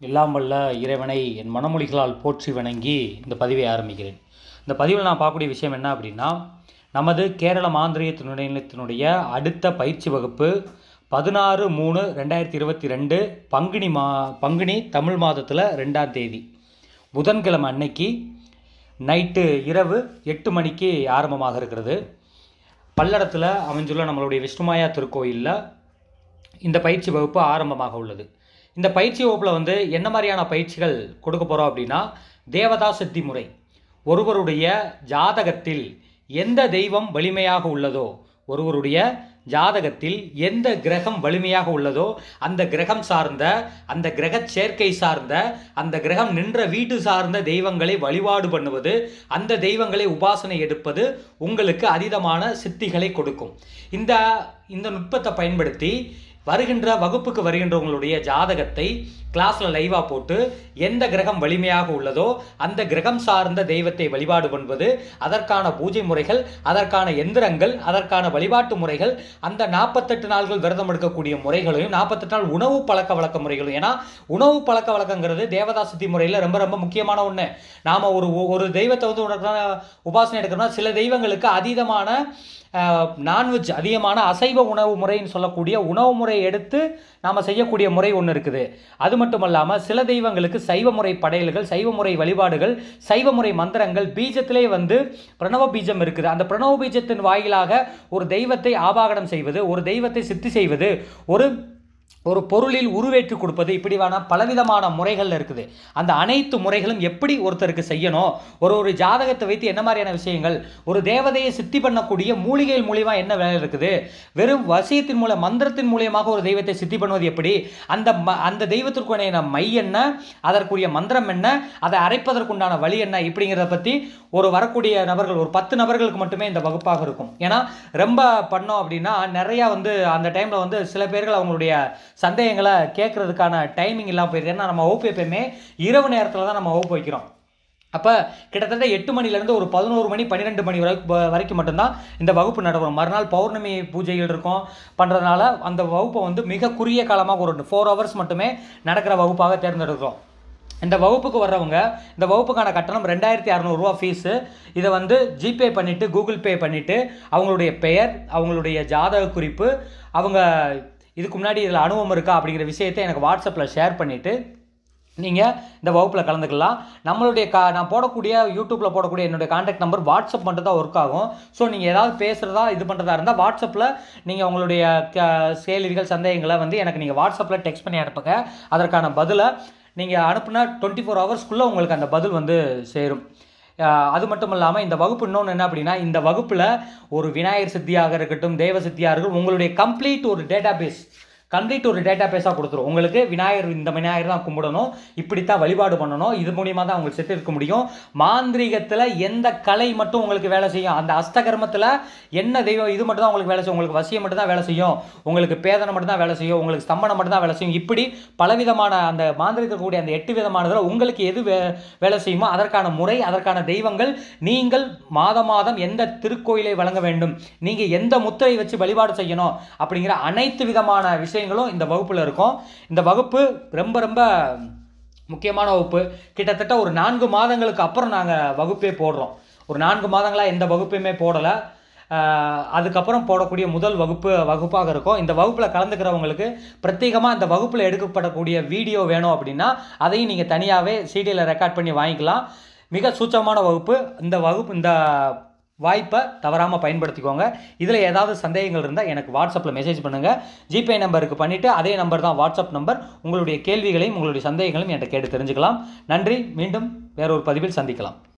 எல்லாம் வல்ல இறைவனை என் மனமொழிகளால் போற்றி வணங்கி இந்த பதிவை ஆரம்பிக்கிறேன் இந்த பதிவில் நான் பார்க்கக்கூடிய விஷயம் என்ன அப்படின்னா நமது கேரள மாந்திரிய நிலையத்தினுடைய அடுத்த பயிற்சி வகுப்பு பதினாறு மூணு ரெண்டாயிரத்தி இருபத்தி ரெண்டு பங்குனி மா பங்குனி தமிழ் மாதத்தில் ரெண்டாம் தேதி புதன்கிழமை அன்னைக்கு நைட்டு இரவு எட்டு மணிக்கு ஆரம்பமாக இருக்கிறது பல்லடத்தில் அமைஞ்சுள்ள நம்மளுடைய விஷ்ணுமாயா திருக்கோயிலில் இந்த பயிற்சி வகுப்பு ஆரம்பமாக உள்ளது இந்த பயிற்சி வகுப்பில் வந்து என்ன மாதிரியான பயிற்சிகள் கொடுக்க போகிறோம் அப்படின்னா தேவதா சித்தி முறை ஒருவருடைய ஜாதகத்தில் எந்த தெய்வம் வலிமையாக உள்ளதோ ஒருவருடைய ஜாதகத்தில் எந்த கிரகம் வலிமையாக உள்ளதோ அந்த கிரகம் சார்ந்த அந்த கிரக சேர்க்கை சார்ந்த அந்த கிரகம் நின்ற வீட்டு சார்ந்த தெய்வங்களை வழிபாடு பண்ணுவது அந்த தெய்வங்களை உபாசனை எடுப்பது உங்களுக்கு அதீதமான சித்திகளை கொடுக்கும் இந்த இந்த நுட்பத்தை பயன்படுத்தி வருகின்ற வகுப்புக்கு வருகின்றவங்களுடைய ஜாதகத்தை கிளாஸில் லைவாக போட்டு எந்த கிரகம் வலிமையாக உள்ளதோ அந்த கிரகம் சார்ந்த தெய்வத்தை வழிபாடு பண்ணுவது அதற்கான பூஜை முறைகள் அதற்கான எந்திரங்கள் அதற்கான வழிபாட்டு முறைகள் அந்த நாற்பத்தெட்டு நாள்கள் விரதம் எடுக்கக்கூடிய முறைகளையும் நாற்பத்தெட்டு நாள் உணவு பழக்க வழக்க முறைகளும் ஏன்னா உணவு பழக்க வழக்கங்கிறது தேவதா சித்தி முறையில் ரொம்ப ரொம்ப முக்கியமான ஒன்று நாம் ஒரு ஒரு தெய்வத்தை வந்து உனக்கு உபாசனை எடுக்கணும்னா சில தெய்வங்களுக்கு அதீதமான நான்வெஜ் அதிகமான அசைவ உணவு முறைன்னு சொல்லக்கூடிய உணவு முறையை எடுத்து நாம் செய்யக்கூடிய முறை ஒன்று இருக்குது அது மட்டும் இல்லாமல் சில தெய்வங்களுக்கு சைவ முறை படையல்கள் சைவ முறை வழிபாடுகள் சைவ முறை மந்திரங்கள் பீஜத்திலே வந்து பிரணவ பீஜம் இருக்குது அந்த பிரணவ பீஜத்தின் வாயிலாக ஒரு தெய்வத்தை ஆபாகனம் செய்வது ஒரு தெய்வத்தை சித்தி செய்வது ஒரு ஒரு பொருளில் உருவேற்றி கொடுப்பது இப்படிவான பலவிதமான முறைகள் இருக்குது அந்த அனைத்து முறைகளும் எப்படி ஒருத்தருக்கு செய்யணும் ஒரு ஒரு ஜாதகத்தை வைத்து என்ன மாதிரியான விஷயங்கள் ஒரு தேவதையை சித்தி பண்ணக்கூடிய மூலிகைகள் மூலியமா என்ன வேலை இருக்குது வெறும் வசியத்தின் மூலம் மந்திரத்தின் மூலியமாக ஒரு தெய்வத்தை சித்தி பண்ணுவது எப்படி அந்த அந்த தெய்வத்திற்குரிய மை என்ன அதற்குரிய மந்திரம் என்ன அதை அரைப்பதற்குண்டான வழி என்ன இப்படிங்கிறத பற்றி ஒரு வரக்கூடிய நபர்கள் ஒரு பத்து நபர்களுக்கு மட்டுமே இந்த வகுப்பாக இருக்கும் ஏன்னா ரொம்ப பண்ணோம் அப்படின்னா நிறையா வந்து அந்த டைமில் வந்து சில பேர்கள் அவங்களுடைய சந்தேகங்களை கேட்கறதுக்கான டைமிங் இல்லாமல் போயிடுது ஏன்னா நம்ம வகுப்பு எப்பயுமே இரவு நேரத்தில் தான் நம்ம வகுப்பு வைக்கிறோம் அப்போ கிட்டத்தட்ட எட்டு மணிலேருந்து ஒரு பதினோரு மணி பன்னிரெண்டு மணி வரைக்கும் வரைக்கும் மட்டும்தான் இந்த வகுப்பு நடைபெறும் மறுநாள் பௌர்ணமி பூஜைகள் இருக்கும் பண்ணுறதுனால அந்த வகுப்பை வந்து மிக குறுகிய காலமாக ஒரு ஃபோர் ஹவர்ஸ் மட்டுமே நடக்கிற வகுப்பாக தேர்ந்தெடுக்கிறோம் இந்த வகுப்புக்கு வர்றவங்க இந்த வகுப்புக்கான கட்டணம் ரெண்டாயிரத்தி அறநூறுரூவா ஃபீஸு இதை வந்து ஜிபே பண்ணிவிட்டு கூகுள் பே பண்ணிவிட்டு அவங்களுடைய பெயர் அவங்களுடைய ஜாதக குறிப்பு அவங்க இதுக்கு முன்னாடி இதில் அனுபவம் இருக்கா அப்படிங்கிற விஷயத்தை எனக்கு வாட்ஸ்அப்பில் ஷேர் பண்ணிவிட்டு நீங்கள் இந்த வகுப்பில் கலந்துக்கலாம் நம்மளுடைய கா நான் போடக்கூடிய யூடியூப்பில் போடக்கூடிய என்னுடைய காண்டாக்ட் நம்பர் வாட்ஸ்அப் மட்டும் தான் ஒர்க் ஆகும் ஸோ நீங்கள் ஏதாவது பேசுகிறதா இது பண்ணுறதா இருந்தால் வாட்ஸ்அப்பில் நீங்கள் உங்களுடைய கேள்விகள் சந்தேகங்களை வந்து எனக்கு நீங்கள் வாட்ஸ்அப்பில் டெக்ஸ்ட் பண்ணி அனுப்புங்க அதற்கான பதிலை நீங்கள் அனுப்புனா டுவெண்ட்டி ஃபோர் ஹவர்ஸ்க்குள்ளே உங்களுக்கு அந்த பதில் வந்து சேரும் அது மட்டும் இல்லாமல் இந்த வகுப்பு இன்னொன்று என்ன அப்படின்னா இந்த வகுப்பில் ஒரு விநாயகர் சித்தியாக இருக்கட்டும் தேவ சித்தியாக இருக்கட்டும் உங்களுடைய கம்ப்ளீட் ஒரு டேட்டா பேஸ் கம்ப்ளீட் ஒரு டேட்டா பேஸாக கொடுத்துரும் உங்களுக்கு விநாயகர் இந்த விநாயகர் தான் கும்பிடணும் இப்படித்தான் வழிபாடு பண்ணணும் இது மூலியமாக தான் உங்களுக்கு செத்து இருக்க முடியும் மாந்திரிகத்தில் எந்த கலை மட்டும் உங்களுக்கு வேலை செய்யும் அந்த அஸ்தகர்மத்தில் என்ன தெய்வம் இது மட்டும் தான் உங்களுக்கு வேலை செய்யும் உங்களுக்கு வசியம் மட்டும் தான் வேலை செய்யும் உங்களுக்கு பேதனை மட்டும் தான் வேலை செய்யும் உங்களுக்கு ஸ்தம்பனம் மட்டும் தான் வேலை செய்யும் இப்படி பலவிதமான அந்த மாந்திரிகத்தில் கூடிய அந்த எட்டு விதமானதில் உங்களுக்கு எது வே வேலை செய்யுமோ அதற்கான முறை அதற்கான தெய்வங்கள் நீங்கள் மாதம் மாதம் எந்த திருக்கோயிலை வழங்க வேண்டும் நீங்கள் எந்த முத்திரை வச்சு வழிபாடு செய்யணும் அப்படிங்கிற அனைத்து விதமான விஷயம் விஷயங்களும் இந்த வகுப்பில் இருக்கும் இந்த வகுப்பு ரொம்ப ரொம்ப முக்கியமான வகுப்பு கிட்டத்தட்ட ஒரு நான்கு மாதங்களுக்கு அப்புறம் நாங்கள் வகுப்பே போடுறோம் ஒரு நான்கு மாதங்களாக எந்த வகுப்பையுமே போடலை அதுக்கப்புறம் போடக்கூடிய முதல் வகுப்பு வகுப்பாக இருக்கும் இந்த வகுப்பில் கலந்துக்கிறவங்களுக்கு பிரத்யேகமாக இந்த வகுப்பில் எடுக்கப்படக்கூடிய வீடியோ வேணும் அப்படின்னா அதையும் நீங்கள் தனியாகவே சிடியில் ரெக்கார்ட் பண்ணி வாங்கிக்கலாம் மிக சூச்சமான வகுப்பு இந்த வகுப்பு இந்த வாய்ப்பை தவறாமல் பயன்படுத்திக்கோங்க இதில் ஏதாவது சந்தேகங்கள் இருந்தால் எனக்கு வாட்ஸ்அப்பில் மெசேஜ் பண்ணுங்கள் ஜிபே நம்பருக்கு பண்ணிவிட்டு அதே நம்பர் தான் வாட்ஸ்அப் நம்பர் உங்களுடைய கேள்விகளையும் உங்களுடைய சந்தேகங்களையும் என்கிட்ட கேட்டு தெரிஞ்சுக்கலாம் நன்றி மீண்டும் வேறொரு பதிவில் சந்திக்கலாம்